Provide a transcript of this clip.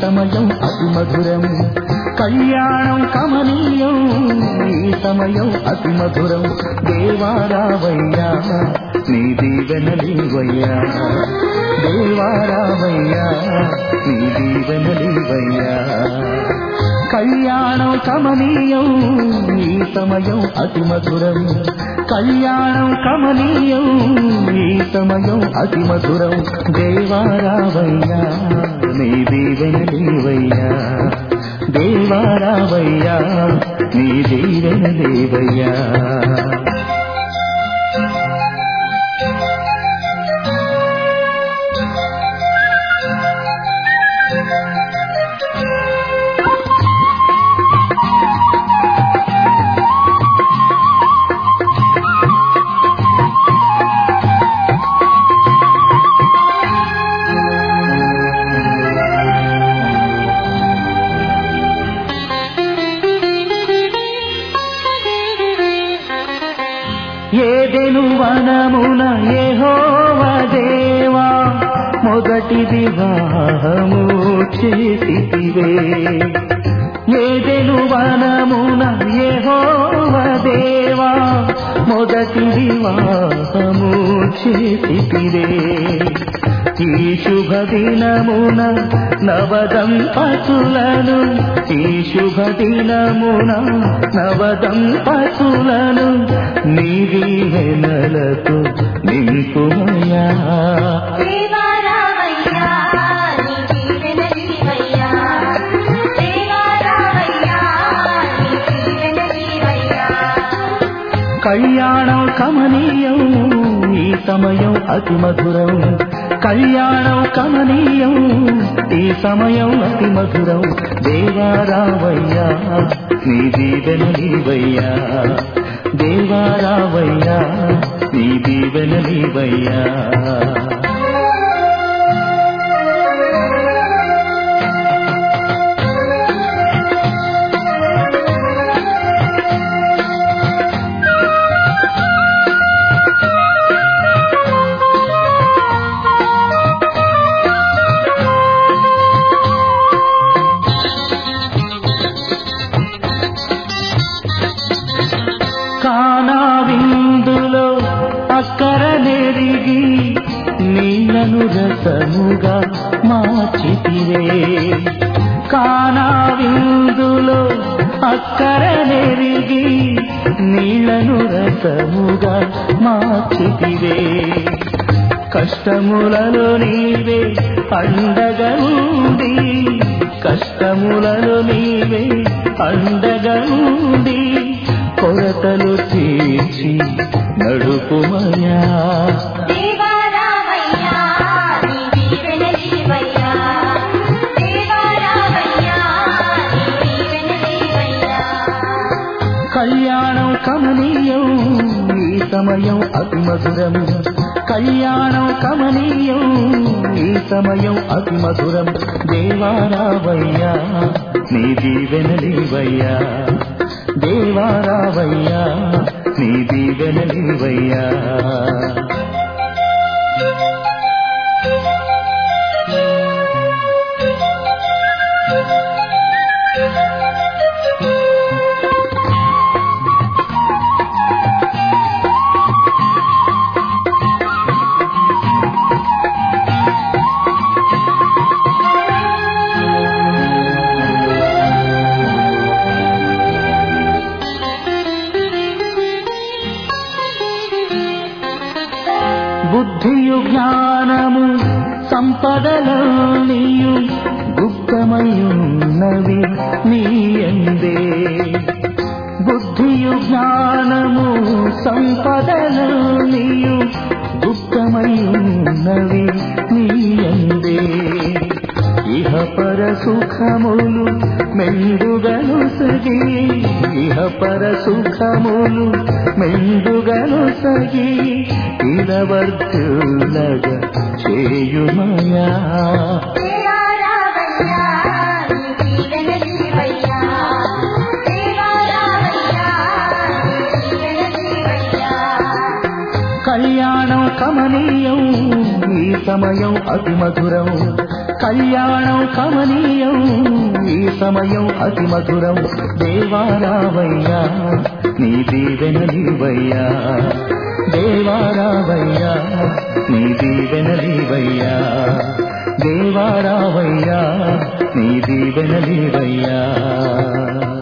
సమయం అతి మధురం కళ్యాణం కమనీయం ఈ సమయం అతి మధురం దేవారావయ్యా నీ దీవెనలివయ్యా దేవారావయ్యా నీ దీవెనలివయ్యా కళ్యాణం కమనీయం ఈ సమయం అతి మధురం కళ్యాణం కమనీయం ఈ సమయం అతి మధురం దేవారావయ్యా నీ దీవెనలివయ్యా దేవారావయ్యా నీ దీవెనలివయ్యా ఏదెను వనమున ఏహోవ దేవా మొదటి వివాహము చేసితివే ఏదెను వనమున ఏహోవ దేవా మొదటి వివాహము చేసితివే ఈ శుభ దినమున నవదంపతులను ఈ శుభ దినమున నవదంపతులను నీవెనలతో నింపుమయా దేవారావయ్యా నీ దీవెనలివయ్యా దేవారావయ్యా నీ దీవెనలివయ్యా కళ్యాణం కమనీయం ఈ సమయం అతి మధురం కళ్యాణం కమనీయం ఈ సమయం అతి మధురం దేవారావయ్యా నీ దీవెనలివయ్యా దేవారావయ్యా నీ దీవెనలివయ్యా కానా విందులో అక్కర నెరిగి నీళ్లను రసముగా మార్చితివే కానా విందులో అక్కర నెరిగి నీళ్లను రసముగా మార్చితివే కష్టములలో నీవే అండగా ఉండి కష్టములలో నీవే అండగా ఉండి కొరతలు తీర్చి నడుపుమయా దేవారావయ్యా నీ దీవెనలివయ్యా దేవారావయ్యా నీ దీవెనలివయ్యా కళ్యాణం కమనీయం ఈ సమయం అతి మధురం కళ్యాణం కమనీయం ఈ సమయం అతి మధురం దేవారావయ్యా నీ దీవెనలివయ్యా దేవారావయ్యా నీ దీవెనలివయ్యా బుద్ధియు జ్ఞానము సంపదలనియు గుప్తమయున్నవి నీయందే బుద్ధియు జ్ఞానము సంపదలనియు గుప్తమయున్నవి నీయందే ఇహ పర సుఖములు మెండుగను సగి ఇహ పర సుఖములు మెండుగను సగి ఇలవర్తులగ చేయుమయా దేవారావయ్యా నీ దీవెనలివయ్యా దేవారావయ్యా నీ దీవెనలివయ్యా కళ్యాణం కమనీయం ఈ సమయం అతి మధురం కళ్యాణం కమనీయం ఈ సమయం అతి మధురం దేవారావయ్యా నీ దీవెనలివయ్యా దేవారావయ్యా నీ దీవెనలివయ్యా దేవారావయ్యా నీ దీవెనలివయ్యా